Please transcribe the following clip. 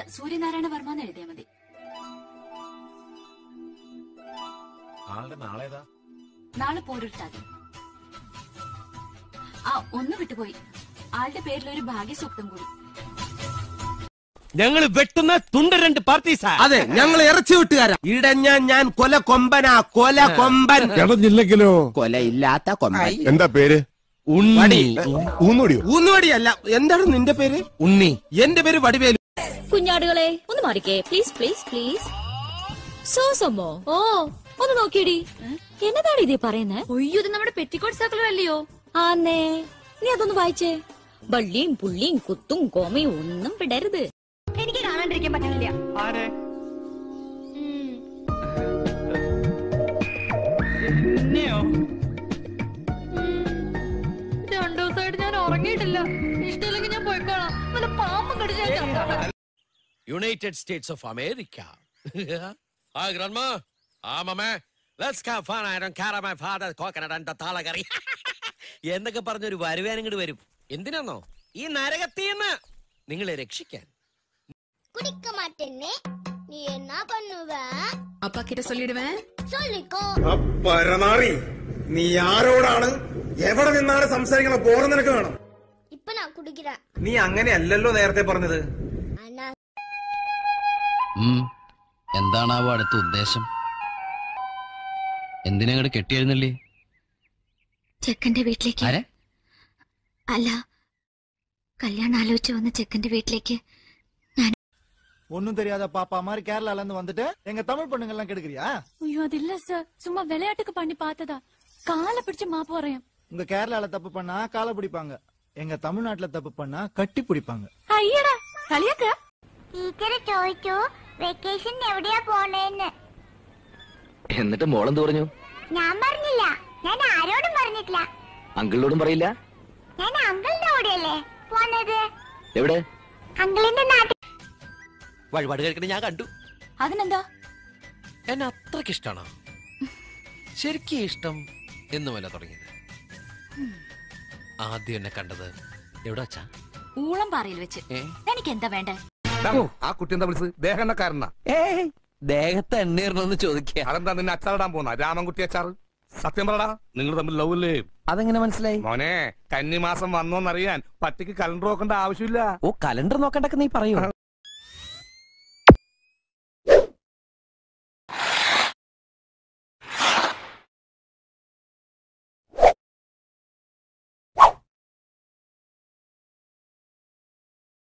സൂര്യനാരായണ വർമ്മ എന്ന് എഴുതിയാ മതി ആളുടെ നാളേതാ നാളെ പോരൊരുത്താതി ആ ഒന്ന് വിട്ടുപോയി ആളുടെ പേരിൽ ഒരു ഭാഗ്യസൂക്തം കൂടി ഞങ്ങൾ വെട്ടുന്ന തുണ്ട രണ്ട് പാർട്ടീസാ അതെ ഞങ്ങൾ ഇറച്ചി വിട്ടുകാരാ ഇടഞ്ഞ ഞാൻ കൊല കൊമ്പനാ കൊല കൊമ്പൻ ഇടഞ്ഞില്ലെങ്കിലോ കൊലയില്ലാത്ത കൊമ്പൻ എന്താ പേര് ഉണ്ണി ഊന്നുടിയോ ഊന്നുവടിയല്ല എന്താണ് നിന്റെ പേര് ഉണ്ണി എന്റെ പേര് വടിവേലു കുഞ്ഞാടുകളെ ഒന്ന് മാറിക്കേ പ്ലീസ് പ്ലീസ് പ്ലീസ് സോസമ്മോ ഓ ഒന്ന് നോക്കിയടി എന്നതാണ് ഇതേ പറയുന്നേ ഒയ്യോ ഇത് നമ്മുടെ പെറ്റിക്കോട്ട് സർക്കിൾ അല്ലയോ ആന്നേ നീ അതൊന്ന് വായിച്ചേ വള്ളിയും പുള്ളിയും കുത്തും കോമയും ഒന്നും വിടരുത് എനിക്ക് കാണാണ്ടിരിക്കാൻ പറ്റുന്നില്ല രണ്ടു ദിവസമായിട്ട് ഞാൻ ഉറങ്ങിയിട്ടില്ല ഇഷ്ടമില്ലെങ്കിൽ ഞാൻ പോയിക്കോളാം നല്ല പാമ്പും കടിച്ചാൽ United States of America hi grandma ആ മമ്മേ let's have fun I don't care my father coconut and താളകറി എന്നൊക്കെ പറഞ്ഞൊരു വരുവാൻ ഇങ്ങോട്ട് വരും എന്തിനാന്നോ ഈ നരകത്തിന്ന് നിങ്ങളെ രക്ഷിക്കാൻ குடிக்க மாட்டேன்னு நீ என்ன பண்ணுவ அப்பா கிட்ட சொல்லிடுவேன் சொல்லிக்கோ പരനാറി നീ ആരോടാണ് എവിടെ നിന്നാണ് സംസാരിക്കണ ബോധം നിനക്ക് വേണം இப்ப நான் குடிக்கிறேன் നീ അങ്ങനെയല്ലല്ലോ നേരത്തെ പറഞ്ഞത് ஆனா എന്താണാവോ അടുത്ത ഉദ്ദേശം എന്തിനങ്ങോട്ട് കെട്ടിയെഴുന്നല്ലേ ചെക്കന്റെ വീട്ടിലേക്ക് ആരെ അല്ല കല്യാണം ആലോചിച്ച് വന്ന ചെക്കന്റെ വീട്ടിലേക്ക് ஒன்னும் தெரியாத பாப்பா மாதிரி கேரளால இருந்து வந்துட்டு எங்க தமிழ் பொண்ணுங்க எல்லாம் கெடுக்கிறியா അയ്യോ അതില്ല സർ ചുമ്മാ വിളയാട്ടുക്ക് പണി പാത്തതാ കാല പിടിച്ച് മാപ്പ് പറയാം உங்க கேரளால தப்பு பண்ணா காலை பிடிப்பாங்க எங்க தமிழ்நாட்டுல தப்பு பண்ணா கட்டி பிடிப்பாங்க അയ്യടാ കളിയാക്ക ടീച്ചർ ചോദിച്ചു വെക്കേഷൻ എവിടെയാ പോണേന്ന് എന്നിട്ട് മോളെന്ത് പറഞ്ഞു ഞാൻ പറഞ്ഞില്ല ഞാൻ ആരോടും പറഞ്ഞിട്ടില്ല അങ്കിളിനോടും പറയില്ല ഞാൻ അങ്കിളിന്റെ കൂടെയല്ലേ പോന്നത് എവിടെ അങ്കിളിന്റെ നാട്ടിൽ വഴിപാട് കഴിക്കണ ഞാൻ കണ്ടു അതിനെന്താ എന്നെ അത്രക്ക് ഇഷ്ടാണോ ശരിക്കും ഇഷ്ടം എന്നുമല്ല തുടങ്ങിയത് ആദ്യം എന്നെ കണ്ടത് എവിടെ വച്ചാ ഊളം പാറയിൽ വെച്ച് ഏ? എനിക്ക് എന്താ വേണ്ടേ ആ കുട്ടി എന്താ വിളിച്ചത് ദേഹണ്ണക്കാരനാ ഏയ് ദേഹത്ത് എണ്ണീർന്നൊന്ന് ചോദിക്കുക അതെന്താ നിന്നെ അച്ചാറിടാൻ പോന്ന രാമൻകുട്ടി അച്ചാർ സത്യം പറടാ നിങ്ങൾ തമ്മിൽ ലവ് അല്ലേ അതെങ്ങനെ മനസ്സിലായി മോനെ കന്നിമാസം വന്നോന്നറിയാൻ പട്ടിക്ക് കലണ്ടർ നോക്കേണ്ട ആവശ്യമില്ല ഓ കലണ്ടർ നോക്കണ്ടൊക്കെ നീ പറയൂ